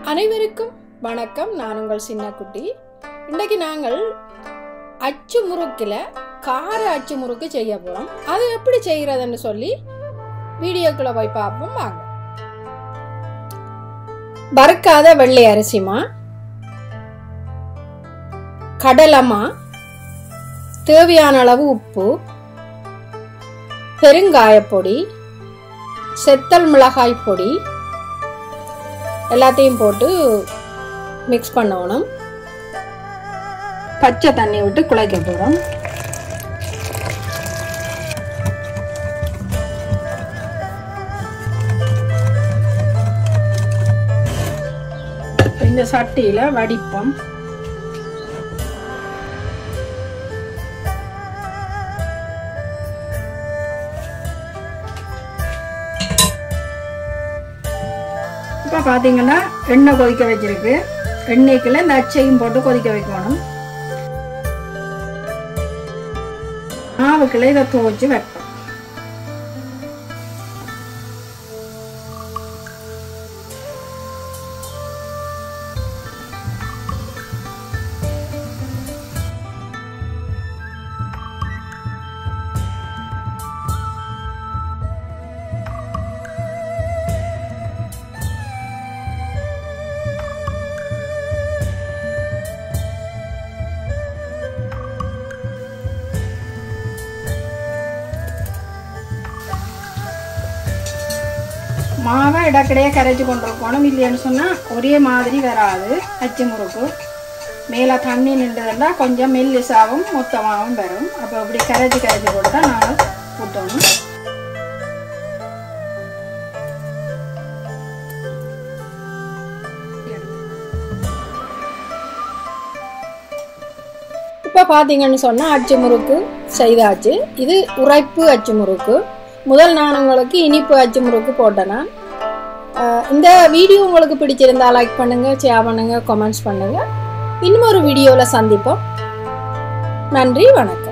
அனைவருக்கும் வணக்கம் நான் உங்கள் சின்னக்குட்டி இன்றைக்கு நாங்கள் அச்சு முறுக்கில் கார அச்சு முறுக்கு செய்ய போகிறோம் அது எப்படி செய்கிறதுன்னு சொல்லி வீடியோக்குள்ளே போய் பார்ப்போம் வாங்க வறுக்காத வெள்ளை அரிசிமா கடலமா தேவையான அளவு உப்பு பெருங்காயப்பொடி செத்தல் மிளகாய் பொடி எல்லாத்தையும் போட்டு மிக்ஸ் பண்ணணும் பச்சை தண்ணி விட்டு குழைக்க போகிறோம் இந்த சட்டியில் வடிப்போம் இப்போ பார்த்தீங்கன்னா எண்ணெய் கொதிக்க வச்சிருக்கு எண்ணெய்க்குள்ள இந்த அச்சையும் போட்டு கொதிக்க வைக்கணும் மாவுக்குள்ள இதை துவச்சி வைப்போம் மாவை இடக்கிடையே கரைச்சி கொண்டிருக்கணும் இல்லைன்னு சொன்னால் ஒரே மாதிரி வராது அச்சு முறுக்கு மேலே தண்ணி நின்றதுன்னா கொஞ்சம் மெல்லிசாவும் மொத்தமாகவும் வரும் அப்போ இப்படி கரைச்சி கரைச்சி கொடுத்தா நாங்கள் ஊற்றணும் இப்போ பார்த்தீங்கன்னு சொன்னால் அச்சு முறுக்கு செய்தாச்சு இது உரைப்பு அச்சு முறுக்கு முதல் நான் உங்களுக்கு இனிப்பு அச்சு முறுக்கு போட்டேன்னா இந்த வீடியோ உங்களுக்கு பிடிச்சிருந்தா லைக் பண்ணுங்க ஷேர் பண்ணுங்க கமெண்ட்ஸ் பண்ணுங்க இன்னும் ஒரு வீடியோவில் சந்திப்போம் நன்றி வணக்கம்